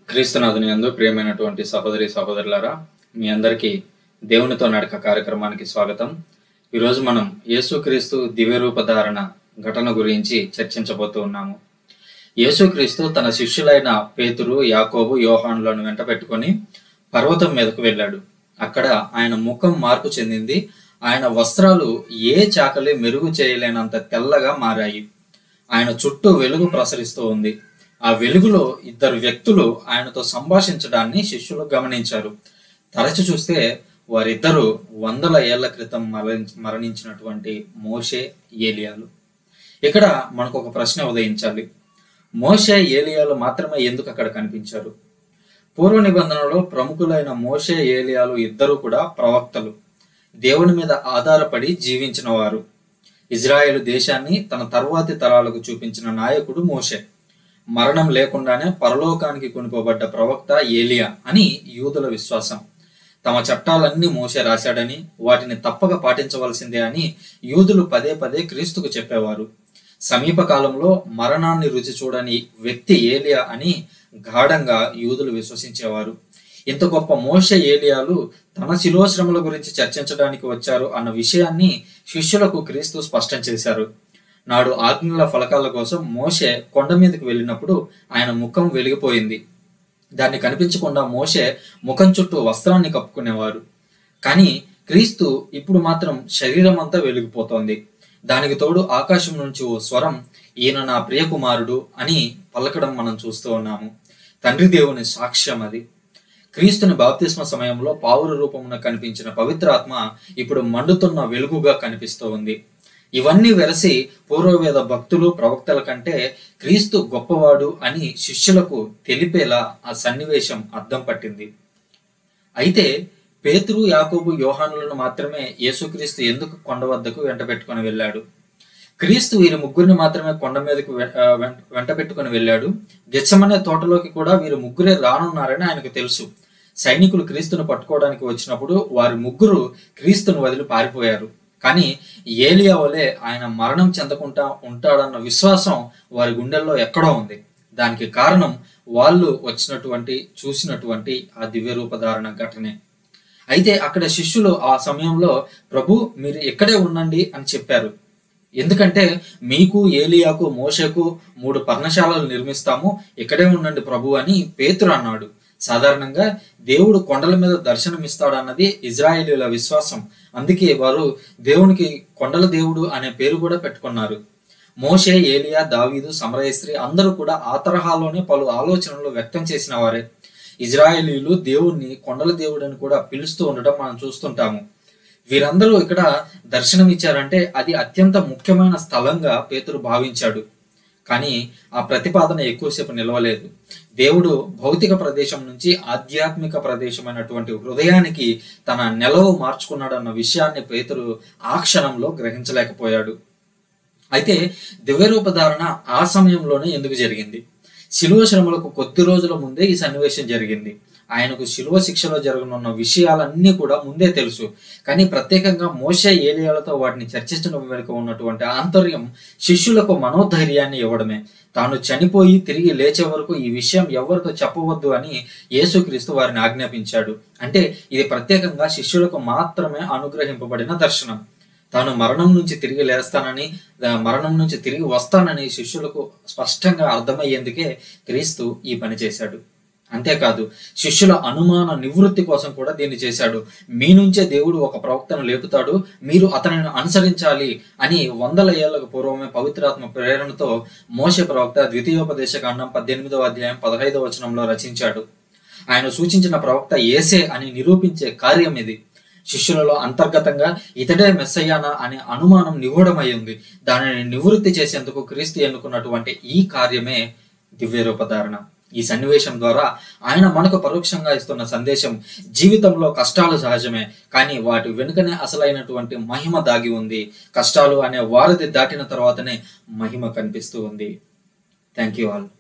క్రీస్తునాథుని యందు ప్రియమైనటువంటి సహోదరి సహోదరులారా మీ అందరికీ దేవునితో నడక కార్యక్రమానికి స్వాగతం ఈరోజు మనం యేసుక్రీస్తు దివ్యరూపధారణ ఘటన గురించి చర్చించబోతూ ఉన్నాము యేసుక్రీస్తు తన శిష్యులైన పేతురు యాకోబు యోహానులను వెంట పెట్టుకొని పర్వతం మీదకు వెళ్ళాడు అక్కడ ఆయన ముఖం మార్పు చెందింది ఆయన వస్త్రాలు ఏ చాకలి మెరుగు చేయలేనంత తెల్లగా మారాయి ఆయన చుట్టూ వెలుగు ప్రసరిస్తూ ఉంది ఆ వెలుగులో ఇద్దరు వ్యక్తులు ఆయనతో సంభాషించడాన్ని శిష్యులు గమనించారు తరచు చూస్తే వారిద్దరూ వందల ఏళ్ల క్రితం మరణించ మరణించినటువంటి మోషే ఏలియాలు ఇక్కడ మనకు ఒక ప్రశ్న ఉదయించాలి మోషే ఏలియాలు మాత్రమే ఎందుకు అక్కడ కనిపించారు పూర్వ నిబంధనలో ప్రముఖులైన మోషే ఏలియాలు ఇద్దరు కూడా ప్రవక్తలు దేవుని మీద ఆధారపడి జీవించిన వారు ఇజ్రాయేలు దేశాన్ని తన తర్వాతి తరాలకు చూపించిన నాయకుడు మోషే మరణం లేకుండానే పరలోకానికి కొనుకోబడ్డ ప్రవక్త ఏలియా అని యూదుల విశ్వాసం తమ చట్టాలన్నీ మోసే రాశాడని వాటిని తప్పక పాటించవలసిందే అని యూదులు పదే పదే క్రీస్తుకు చెప్పేవారు సమీప కాలంలో మరణాన్ని రుచి చూడని వ్యక్తి ఏలియా అని గాఢంగా యూదులు విశ్వసించేవారు ఇంత గొప్ప మోష ఏలియాలు తన శిలోశ్రమల గురించి చర్చించడానికి వచ్చారు అన్న విషయాన్ని శిష్యులకు క్రీస్తు స్పష్టం చేశారు నాడు ఆజ్ఞల ఫలకాల కోసం మోషే కొండ మీదకి వెళ్ళినప్పుడు ఆయన ముఖం వెలిగిపోయింది దాన్ని కనిపించకుండా మోషే ముఖం చుట్టూ వస్త్రాన్ని కప్పుకునేవారు కానీ క్రీస్తు ఇప్పుడు మాత్రం శరీరం అంతా వెలిగిపోతోంది దానికి తోడు ఆకాశం నుంచి ఓ స్వరం ఈయన నా ప్రియకుమారుడు అని పలకడం మనం చూస్తూ ఉన్నాము తండ్రి దేవుని సాక్ష్యం అది క్రీస్తుని బాప్తిస్మ సమయంలో పావుర రూపమున కనిపించిన పవిత్రాత్మ ఇప్పుడు మండుతున్న వెలుగుగా కనిపిస్తూ ఉంది ఇవన్నీ వెరసి పూర్వవేద భక్తులు ప్రవక్తల కంటే క్రీస్తు గొప్పవాడు అని శిష్యులకు తెలిపేలా ఆ సన్నివేశం అద్దం పట్టింది అయితే పేతురు యాకోబు యోహానులను మాత్రమే యేసుక్రీస్తు ఎందుకు కొండ వద్దకు వెంట పెట్టుకుని వెళ్ళాడు క్రీస్తు వీరి ముగ్గురిని మాత్రమే కొండ మీదకు వెంట పెట్టుకుని వెళ్ళాడు గెచ్చమనే తోటలోకి కూడా వీరు ముగ్గురే రానున్నారని ఆయనకు తెలుసు సైనికులు క్రీస్తును పట్టుకోవడానికి వచ్చినప్పుడు వారి ముగ్గురు క్రీస్తును వదిలి పారిపోయారు కానీ ఏలియా వలె ఆయన మరణం చెందకుండా ఉంటాడన్న విశ్వాసం వారి గుండెల్లో ఎక్కడో ఉంది దానికి కారణం వాళ్ళు వచ్చినటువంటి చూసినటువంటి ఆ దివ్య రూపధారణ ఘటనే అయితే అక్కడ శిష్యులు ఆ సమయంలో ప్రభు మీరు ఇక్కడే ఉండండి అని చెప్పారు ఎందుకంటే మీకు ఏలియాకు మోషకు మూడు పర్ణశాలలు నిర్మిస్తాము ఇక్కడే ఉండండి ప్రభు అని పేతురు అన్నాడు సాధారణంగా దేవుడు కొండల మీద దర్శనమిస్తాడన్నది ఇజ్రాయేలీల విశ్వాసం అందుకే వారు దేవునికి కొండల దేవుడు అనే పేరు కూడా పెట్టుకున్నారు మోషే ఏలియా దావీదు సమరయశ్రీ అందరూ కూడా ఆ తరహాలోనే పలు ఆలోచనలు వ్యక్తం చేసిన వారే ఇజ్రాయేలీలు దేవుణ్ణి కొండల దేవుడు అని కూడా పిలుస్తూ ఉండటం మనం చూస్తుంటాము వీరందరూ ఇక్కడ దర్శనం ఇచ్చారంటే అది అత్యంత ముఖ్యమైన స్థలంగా పేతురు భావించాడు కానీ ఆ ప్రతిపాదన ఎక్కువసేపు నిలవలేదు దేవుడు భౌతిక ప్రదేశం నుంచి ఆధ్యాత్మిక ప్రదేశమైనటువంటి హృదయానికి తన నెలవు మార్చుకున్నాడన్న విషయాన్ని పేతురు ఆ క్షణంలో గ్రహించలేకపోయాడు అయితే దివ్యరూపధారణ ఆ సమయంలోనే ఎందుకు జరిగింది శిలువ శ్రమలకు కొద్ది రోజుల ముందే ఈ సన్నివేశం జరిగింది ఆయనకు శిలువ శిక్షలో జరగనున్న విషయాలన్నీ కూడా ముందే తెలుసు కానీ ప్రత్యేకంగా మోస ఏలియాలతో వాటిని చర్చించడం వెనుక ఉన్నటువంటి ఆంతర్యం శిష్యులకు మనోధైర్యాన్ని ఇవ్వడమే తాను చనిపోయి తిరిగి లేచే వరకు ఈ విషయం ఎవరితో చెప్పవద్దు అని యేసుక్రీస్తు వారిని ఆజ్ఞాపించాడు అంటే ఇది ప్రత్యేకంగా శిష్యులకు మాత్రమే అనుగ్రహింపబడిన దర్శనం తాను మరణం నుంచి తిరిగి లేస్తానని మరణం నుంచి తిరిగి వస్తానని శిష్యులకు స్పష్టంగా అర్థమయ్యేందుకే క్రీస్తు ఈ పని చేశాడు అంతేకాదు శిష్యుల అనుమాన నివృత్తి కోసం కూడా దీన్ని చేశాడు మీ నుంచే దేవుడు ఒక ప్రవక్తను లేపుతాడు మీరు అతనిని అనుసరించాలి అని వందల ఏళ్లకు పూర్వమే పవిత్రాత్మ ప్రేరణతో మోస ప్రవక్త ద్వితీయోపదేశ కాండం పద్దెనిమిదవ అధ్యాయం పదహైదవ వచనంలో రచించాడు ఆయన సూచించిన ప్రవక్త ఏసే అని నిరూపించే కార్యం ఇది శిష్యులలో అంతర్గతంగా ఇతడే మెస్సయ్యానా అనే అనుమానం నిగూఢమై ఉంది దానిని నివృత్తి చేసేందుకు క్రీస్తు ఎన్నుకున్నటువంటి ఈ కార్యమే దివ్యరూపధారణ ఈ సన్నివేశం ద్వారా ఆయన మనకు పరోక్షంగా ఇస్తున్న సందేశం జీవితంలో కష్టాలు సహజమే కానీ వాటి వెనుకనే అసలైనటువంటి మహిమ దాగి ఉంది కష్టాలు అనే వారధి దాటిన తర్వాతనే మహిమ కనిపిస్తూ ఉంది థ్యాంక్ యూ ఆల్